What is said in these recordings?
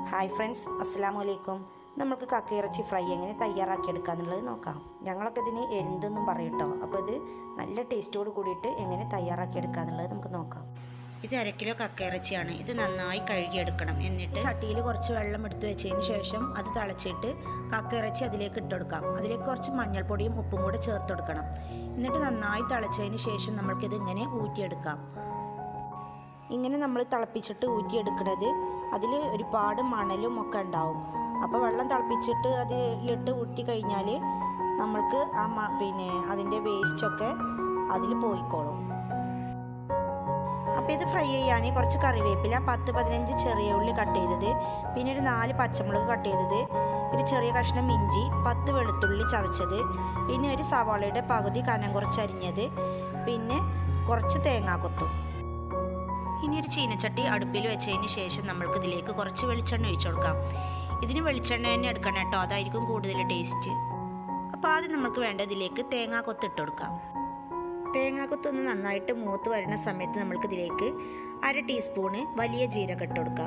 hi friends അസ്സാം വലൈക്കും നമുക്ക് കക്കയിറച്ചി ഫ്രൈ എങ്ങനെ തയ്യാറാക്കിയെടുക്കുക എന്നുള്ളത് നോക്കാം ഞങ്ങളൊക്കെ ഇതിന് എരുന്തെന്നും പറയട്ടോ അപ്പോൾ ഇത് നല്ല ടേസ്റ്റോട് കൂടിയിട്ട് എങ്ങനെ തയ്യാറാക്കിയെടുക്കുക എന്നുള്ളത് നമുക്ക് നോക്കാം ഇത് അര കിലോ കക്കയിറച്ചിയാണ് ഇത് നന്നായി കഴുകിയെടുക്കണം എന്നിട്ട് ചട്ടിയിൽ കുറച്ച് വെള്ളം എടുത്ത് വെച്ചതിന് ശേഷം അത് തിളച്ചിട്ട് കക്കയിറച്ചി അതിലേക്ക് ഇട്ടുകൊടുക്കാം അതിലേക്ക് കുറച്ച് മഞ്ഞൾപ്പൊടിയും ഉപ്പും കൂടെ ചേർത്ത് കൊടുക്കണം എന്നിട്ട് നന്നായി തിളച്ചതിന് ശേഷം നമ്മൾക്കിത് ഇങ്ങനെ ഊറ്റിയെടുക്കാം ഇങ്ങനെ നമ്മൾ തിളപ്പിച്ചിട്ട് ഊറ്റിയെടുക്കുന്നത് അതിൽ ഒരുപാട് മണലും ഒക്കെ ഉണ്ടാവും അപ്പോൾ വെള്ളം തിളപ്പിച്ചിട്ട് അതിലിട്ട് ഊറ്റി കഴിഞ്ഞാൽ നമ്മൾക്ക് ആ മ പിന്നെ അതിൻ്റെ വേസ്റ്റൊക്കെ അതിൽ പോയിക്കോളും അപ്പോൾ ഇത് ഫ്രൈ ചെയ്യാൻ കുറച്ച് കറിവേപ്പില പത്ത് പതിനഞ്ച് ചെറിയ ഉള്ളി കട്ട് ചെയ്തത് പിന്നെ ഒരു നാല് പച്ചമുളക് കട്ട് ചെയ്തത് ഒരു ചെറിയ കഷ്ണം ഇഞ്ചി പത്ത് വെളുത്തുള്ളി ചതച്ചത് പിന്നെ ഒരു സവാളയുടെ പകുതി കനം കുറച്ച് അരിഞ്ഞത് പിന്നെ കുറച്ച് തേങ്ങാക്കൊത്തും ഇനി ഒരു ചീനച്ചട്ടി അടുപ്പിൽ വെച്ചതിന് ശേഷം നമ്മൾക്ക് ഇതിലേക്ക് കുറച്ച് വെളിച്ചെണ്ണ ഒഴിച്ചു കൊടുക്കാം ഇതിന് വെളിച്ചെണ്ണ തന്നെ എടുക്കണം കേട്ടോ അതായിരിക്കും കൂടുതൽ ടേസ്റ്റ് അപ്പോൾ ആദ്യം നമുക്ക് വേണ്ട ഇതിലേക്ക് തേങ്ങാക്കൊത്ത് ഇട്ട് കൊടുക്കാം തേങ്ങാക്കൊത്ത് ഒന്ന് നന്നായിട്ട് മൂത്ത് വരുന്ന സമയത്ത് നമ്മൾക്ക് ഇതിലേക്ക് അര ടീസ്പൂണ് വലിയ ജീരകം ഇട്ട് കൊടുക്കാം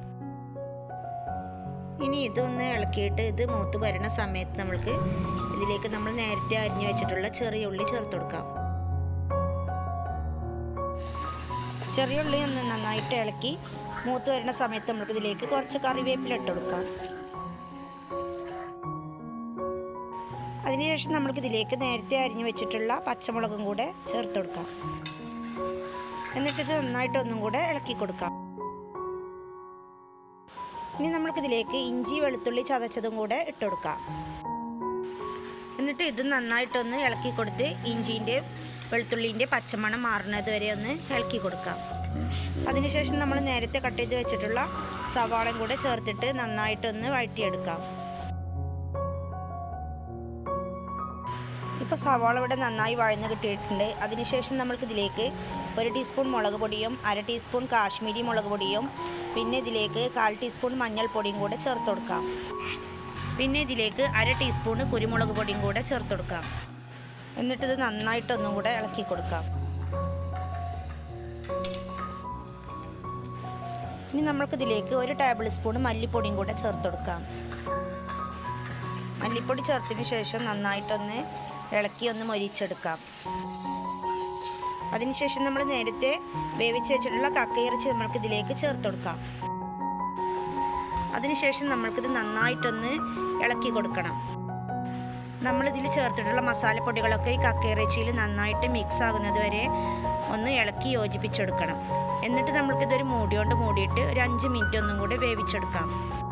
ഇനി ഇതൊന്ന് ഇളക്കിയിട്ട് ഇത് മൂത്ത് വരുന്ന സമയത്ത് നമ്മൾക്ക് ഇതിലേക്ക് നമ്മൾ നേരത്തെ അരിഞ്ഞു വെച്ചിട്ടുള്ള ചെറിയ ഉള്ളി ചേർത്ത് കൊടുക്കാം ചെറിയ ഉള്ളി ഒന്ന് നന്നായിട്ട് ഇളക്കി മൂത്ത് വരുന്ന സമയത്ത് നമുക്ക് ഇതിലേക്ക് കുറച്ച് കറിവേപ്പില ഇട്ട് കൊടുക്കാം അതിനുശേഷം നമ്മൾക്ക് ഇതിലേക്ക് നേരത്തെ അരിഞ്ഞു വെച്ചിട്ടുള്ള പച്ചമുളകും കൂടെ ചേർത്ത് കൊടുക്കാം എന്നിട്ട് ഇത് നന്നായിട്ട് ഒന്നും കൂടെ ഇളക്കി കൊടുക്കാം ഇനി നമ്മൾക്ക് ഇതിലേക്ക് ഇഞ്ചി വെളുത്തുള്ളി ചതച്ചതും കൂടെ ഇട്ട് കൊടുക്കാം എന്നിട്ട് ഇത് നന്നായിട്ടൊന്ന് ഇളക്കി കൊടുത്ത് ഇഞ്ചിൻ്റെ വെളുത്തുള്ളിൻ്റെ പച്ചമണം മാറുന്നത് വരെ ഒന്ന് ഇളക്കി കൊടുക്കാം അതിനുശേഷം നമ്മൾ നേരത്തെ കട്ട് ചെയ്ത് വെച്ചിട്ടുള്ള സവാളയും കൂടെ ചേർത്തിട്ട് നന്നായിട്ടൊന്ന് വഴറ്റിയെടുക്കാം ഇപ്പോൾ സവാള ഇവിടെ നന്നായി വഴന്ന് കിട്ടിയിട്ടുണ്ട് അതിനുശേഷം നമ്മൾക്ക് ഇതിലേക്ക് ഒരു ടീസ്പൂൺ മുളക് പൊടിയും അര ടീസ്പൂൺ കാശ്മീരി മുളക് പൊടിയും പിന്നെ ഇതിലേക്ക് കാൽ ടീസ്പൂൺ മഞ്ഞൾപ്പൊടിയും കൂടെ ചേർത്ത് കൊടുക്കാം പിന്നെ ഇതിലേക്ക് അര ടീസ്പൂൺ കുരുമുളക് പൊടിയും കൂടെ ചേർത്ത് കൊടുക്കാം എന്നിട്ടിത് നന്നായിട്ടൊന്നും കൂടെ ഇളക്കി കൊടുക്കാം ഇനി നമ്മൾക്ക് ഇതിലേക്ക് ഒരു ടേബിൾ സ്പൂൺ മല്ലിപ്പൊടിയും കൂടെ ചേർത്ത് കൊടുക്കാം മല്ലിപ്പൊടി ചേർത്തതിന് ശേഷം നന്നായിട്ടൊന്ന് ഇളക്കി ഒന്ന് മൊരിച്ചെടുക്കാം അതിനുശേഷം നമ്മൾ നേരത്തെ വേവിച്ച് വെച്ചിട്ടുള്ള കക്കയിറച്ചി നമ്മൾക്ക് ഇതിലേക്ക് ചേർത്ത് കൊടുക്കാം അതിനുശേഷം നമ്മൾക്കിത് നന്നായിട്ടൊന്ന് ഇളക്കി കൊടുക്കണം നമ്മളിതിൽ ചേർത്തിട്ടുള്ള മസാലപ്പൊടികളൊക്കെ ഈ കക്കയിറച്ചിയിൽ നന്നായിട്ട് മിക്സ് ആകുന്നത് വരെ ഒന്ന് ഇളക്കി യോജിപ്പിച്ചെടുക്കണം എന്നിട്ട് നമ്മൾക്കിതൊരു മൂടി കൊണ്ട് മൂടിയിട്ട് ഒരു അഞ്ച് മിനിറ്റ് ഒന്നും കൂടെ വേവിച്ചെടുക്കാം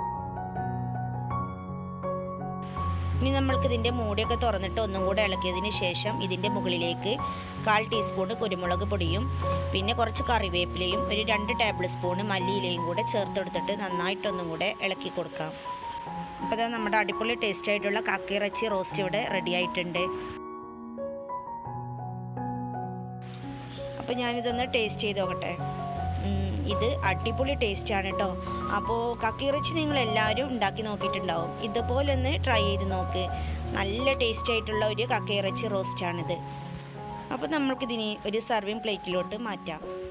ഇനി നമ്മൾക്ക് ഇതിൻ്റെ മൂടിയൊക്കെ തുറന്നിട്ട് ഒന്നും കൂടെ ഇളക്കിയതിന് ശേഷം ഇതിൻ്റെ മുകളിലേക്ക് കാൽ ടീസ്പൂൺ കുരുമുളക് പൊടിയും പിന്നെ കുറച്ച് കറിവേപ്പിലയും ഒരു രണ്ട് ടേബിൾ സ്പൂൺ മല്ലിയിലയും കൂടെ ചേർത്തെടുത്തിട്ട് നന്നായിട്ടൊന്നും കൂടെ ഇളക്കി കൊടുക്കാം അപ്പോൾ ഇതാ നമ്മുടെ അടിപൊളി ടേസ്റ്റ് ആയിട്ടുള്ള കക്കിറച്ചി റോസ്റ്റ് ഇവിടെ റെഡി ആയിട്ടുണ്ട് അപ്പോൾ ഞാനിതൊന്ന് ടേസ്റ്റ് ചെയ്ത് നോക്കട്ടെ ഇത് അടിപൊളി ടേസ്റ്റാണ് കേട്ടോ അപ്പോൾ കക്കിയിറച്ചി നിങ്ങൾ എല്ലാവരും ഉണ്ടാക്കി നോക്കിയിട്ടുണ്ടാവും ഇതുപോലെ ഒന്ന് ട്രൈ ചെയ്ത് നോക്ക് നല്ല ടേസ്റ്റ് ആയിട്ടുള്ള ഒരു കക്കയിറച്ചി റോസ്റ്റാണിത് അപ്പോൾ നമ്മൾക്കിതിന് ഒരു സർവിങ് പ്ലേറ്റിലോട്ട് മാറ്റാം